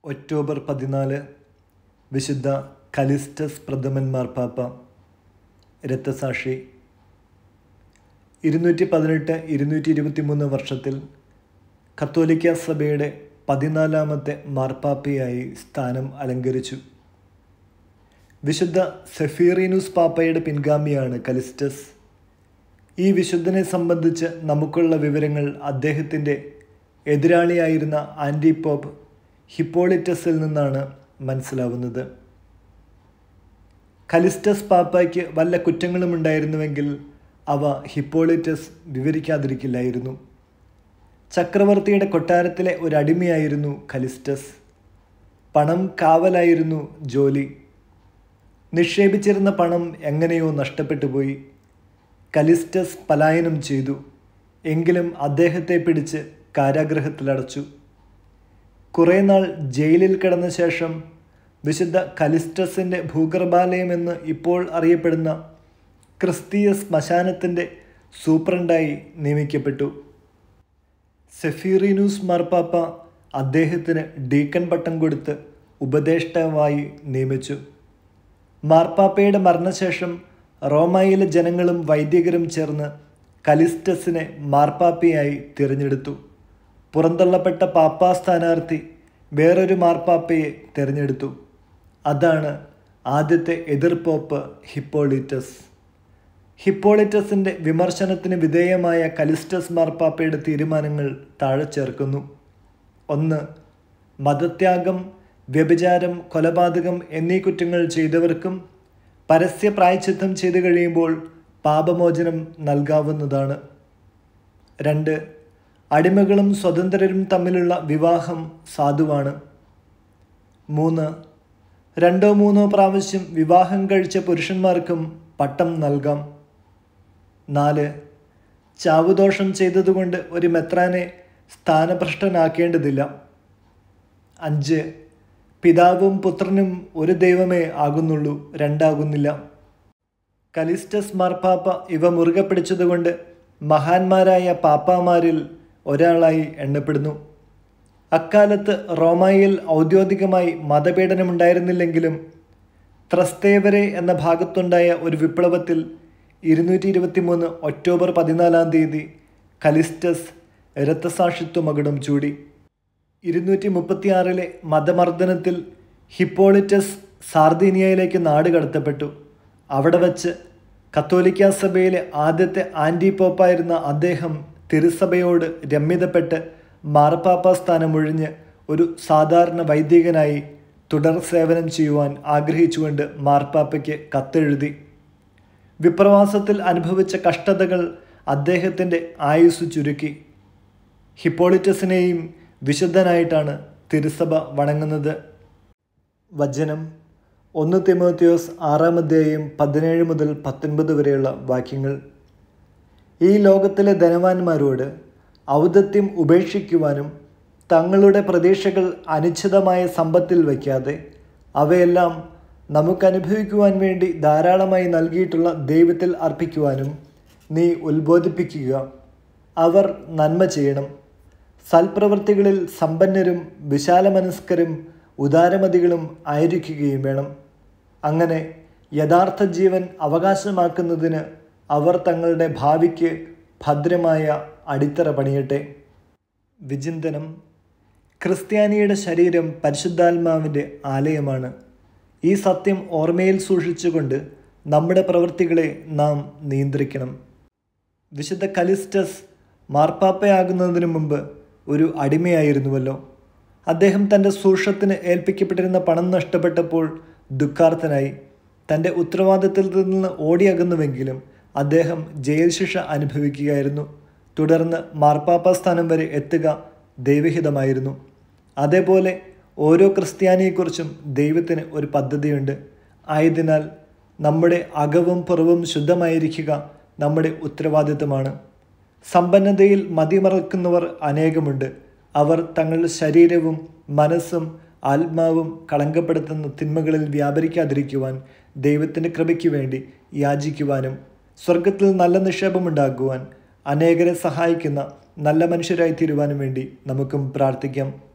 October പതിനാല് വിശുദ്ധ Callistus പ്രഥമൻ മാർപ്പാപ്പ രക്തസാക്ഷി ഇരുന്നൂറ്റി പതിനെട്ട് ഇരുന്നൂറ്റി ഇരുപത്തി മൂന്ന് വർഷത്തിൽ കത്തോലിക്ക സഭയുടെ പതിനാലാമത്തെ മാർപ്പാപ്പയായി സ്ഥാനം അലങ്കരിച്ചു വിശുദ്ധ സെഫീറീനുസ് പാപ്പയുടെ പിൻഗാമിയാണ് കലിസ്റ്റസ് ഈ വിശുദ്ധനെ സംബന്ധിച്ച് നമുക്കുള്ള വിവരങ്ങൾ അദ്ദേഹത്തിൻ്റെ എതിരാളിയായിരുന്ന ആൻറ്റി പോപ്പ് ഹിപ്പോളിറ്റസിൽ നിന്നാണ് മനസ്സിലാവുന്നത് കലിസ്റ്റസ് പാപ്പയ്ക്ക് വല്ല കുറ്റങ്ങളും ഉണ്ടായിരുന്നുവെങ്കിൽ അവ ഹിപ്പോളിറ്റസ് വിവരിക്കാതിരിക്കില്ലായിരുന്നു ചക്രവർത്തിയുടെ കൊട്ടാരത്തിലെ ഒരു അടിമയായിരുന്നു കലിസ്റ്റസ് പണം കാവലായിരുന്നു ജോലി നിക്ഷേപിച്ചിരുന്ന പണം എങ്ങനെയോ നഷ്ടപ്പെട്ടു പോയി കലിസ്റ്റസ് പലായനം ചെയ്തു എങ്കിലും അദ്ദേഹത്തെ പിടിച്ച് കാരാഗൃഹത്തിലടച്ചു കുറേ നാൾ ജയിലിൽ കിടന്ന ശേഷം വിശുദ്ധ കലിസ്റ്റസിൻ്റെ ഭൂഗർഭാലയമെന്ന് ഇപ്പോൾ അറിയപ്പെടുന്ന ക്രിസ്തീയ ശ്മശാനത്തിൻ്റെ സൂപ്രണ്ടായി നിയമിക്കപ്പെട്ടു സെഫീറിനൂസ് മാർപ്പാപ്പ അദ്ദേഹത്തിന് ഡീക്കൻ പട്ടം കൊടുത്ത് ഉപദേഷ്ടാവായി നിയമിച്ചു മാർപ്പാപ്പയുടെ മരണശേഷം റോമായിലെ ജനങ്ങളും വൈദികരും ചേർന്ന് കലിസ്റ്റസിനെ മാർപ്പാപ്പയായി തിരഞ്ഞെടുത്തു പുറന്തള്ളപ്പെട്ട പാപ്പാ സ്ഥാനാർത്ഥി വേറൊരു മാർപ്പാപ്പയെ തിരഞ്ഞെടുത്തു അതാണ് ആദ്യത്തെ എതിർപ്പോപ്പ് ഹിപ്പോളിറ്റസ് ഹിപ്പോളിറ്റസിൻ്റെ വിമർശനത്തിന് വിധേയമായ കലിസ്റ്റസ് മാർപ്പാപ്പയുടെ തീരുമാനങ്ങൾ താഴെ ചേർക്കുന്നു ഒന്ന് മതത്യാഗം വ്യഭിചാരം കൊലപാതകം എന്നീ കുറ്റങ്ങൾ ചെയ്തവർക്കും പരസ്യ പ്രായച്ചിത്തം ചെയ്തു കഴിയുമ്പോൾ പാപമോചനം നൽകാവുന്നതാണ് രണ്ട് അടിമകളും സ്വതന്ത്രരും തമ്മിലുള്ള വിവാഹം സാധുവാണ് മൂന്ന് രണ്ടോ മൂന്നോ പ്രാവശ്യം വിവാഹം കഴിച്ച പുരുഷന്മാർക്കും പട്ടം നൽകാം നാല് ചാവുദോഷം ചെയ്തതുകൊണ്ട് ഒരു മെത്രാനെ സ്ഥാനഭ്രഷ്ടനാക്കേണ്ടതില്ല അഞ്ച് പിതാവും പുത്രനും ഒരു ദൈവമേ ആകുന്നുള്ളൂ രണ്ടാകുന്നില്ല കലിസ്റ്റസ് മാർപ്പാപ്പ ഇവ മുറുകെ പിടിച്ചതുകൊണ്ട് മഹാന്മാരായ പാപ്പാമാരിൽ ഒരാളായി എണ്ണപ്പെടുന്നു അക്കാലത്ത് റോമായിൽ ഔദ്യോഗികമായി മതപീഡനമുണ്ടായിരുന്നില്ലെങ്കിലും ത്രസ്തേവരെ എന്ന ഭാഗത്തുണ്ടായ ഒരു വിപ്ലവത്തിൽ ഇരുന്നൂറ്റി ഇരുപത്തി മൂന്ന് ഒക്ടോബർ പതിനാലാം തീയതി കലിസ്റ്റസ് രക്തസാക്ഷിത്വമകുടം ചൂടി ഇരുന്നൂറ്റി മുപ്പത്തിയാറിലെ മതമർദ്ദനത്തിൽ ഹിപ്പോളിറ്റസ് സാർദീനിയയിലേക്ക് നാട് കടത്തപ്പെട്ടു അവിടെ വച്ച് കത്തോലിക്ക സഭയിലെ ആദ്യത്തെ ആൻറ്റി പോപ്പായിരുന്ന അദ്ദേഹം തിരുസഭയോട് രമ്യതപ്പെട്ട് മാർപ്പാപ്പ സ്ഥാനം ഒഴിഞ്ഞ് ഒരു സാധാരണ വൈദികനായി തുടർ സേവനം ചെയ്യുവാൻ ആഗ്രഹിച്ചുകൊണ്ട് മാർപ്പാപ്പയ്ക്ക് കത്തെഴുതി വിപ്രവാസത്തിൽ അനുഭവിച്ച കഷ്ടതകൾ അദ്ദേഹത്തിൻ്റെ ആയുസ് ചുരുക്കി ഹിപ്പോളിറ്റസിനെയും വിശുദ്ധനായിട്ടാണ് തിരുസഭ വണങ്ങുന്നത് വചനം ഒന്ന് തിമോത്തിയോസ് ആറാം അധ്യായം പതിനേഴ് മുതൽ പത്തൊൻപത് വരെയുള്ള വാക്യങ്ങൾ ഈ ലോകത്തിലെ ധനവാന്മാരോട് ഔദത്യം ഉപേക്ഷിക്കുവാനും തങ്ങളുടെ പ്രതീക്ഷകൾ അനിശ്ചിതമായ സമ്പത്തിൽ വയ്ക്കാതെ അവയെല്ലാം നമുക്ക് അനുഭവിക്കുവാൻ വേണ്ടി ധാരാളമായി നൽകിയിട്ടുള്ള ദൈവത്തിൽ അർപ്പിക്കുവാനും നീ ഉത്ബോധിപ്പിക്കുക അവർ നന്മ ചെയ്യണം സൽപ്രവൃത്തികളിൽ സമ്പന്നരും വിശാലമനസ്കരും ഉദാരമതികളും ആയിരിക്കുകയും വേണം അങ്ങനെ യഥാർത്ഥ ജീവൻ അവകാശമാക്കുന്നതിന് അവർ തങ്ങളുടെ ഭാവിക്ക് ഭദ്രമായ അടിത്തറ പണിയട്ടെ വിചിന്തനം ക്രിസ്ത്യാനിയുടെ ശരീരം പരിശുദ്ധാത്മാവിൻ്റെ ആലയമാണ് ഈ സത്യം ഓർമ്മയിൽ സൂക്ഷിച്ചുകൊണ്ട് നമ്മുടെ പ്രവൃത്തികളെ നാം നിയന്ത്രിക്കണം വിശുദ്ധ കലിസ്റ്റസ് മാർപ്പാപ്പയാകുന്നതിന് മുമ്പ് ഒരു അടിമയായിരുന്നുവല്ലോ അദ്ദേഹം തൻ്റെ സൂക്ഷത്തിന് ഏൽപ്പിക്കപ്പെട്ടിരുന്ന പണം നഷ്ടപ്പെട്ടപ്പോൾ ദുഃഖാർത്ഥനായി തൻ്റെ ഉത്തരവാദിത്തത്തിൽ നിന്ന് ഓടിയകുന്നുവെങ്കിലും അദ്ദേഹം ജയിൽ ശിക്ഷ അനുഭവിക്കുകയായിരുന്നു തുടർന്ന് മാർപ്പാപ്പ സ്ഥാനം വരെ എത്തുക ദൈവഹിതമായിരുന്നു അതേപോലെ ഓരോ ക്രിസ്ത്യാനിയെക്കുറിച്ചും ദൈവത്തിന് ഒരു പദ്ധതിയുണ്ട് ആയതിനാൽ നമ്മുടെ അകവും പുറവും ശുദ്ധമായിരിക്കുക നമ്മുടെ ഉത്തരവാദിത്തമാണ് സമ്പന്നതയിൽ മതിമറക്കുന്നവർ അനേകമുണ്ട് അവർ തങ്ങളുടെ ശരീരവും മനസ്സും ആത്മാവും കളങ്കപ്പെടുത്തുന്ന തിന്മകളിൽ വ്യാപരിക്കാതിരിക്കുവാൻ ദൈവത്തിൻ്റെ കൃപയ്ക്ക് വേണ്ടി യാചിക്കുവാനും സ്വർഗത്തിൽ നല്ല നിക്ഷേപമുണ്ടാക്കുവാൻ അനേകരെ സഹായിക്കുന്ന നല്ല മനുഷ്യരായി തീരുവാനും വേണ്ടി നമുക്കും പ്രാർത്ഥിക്കാം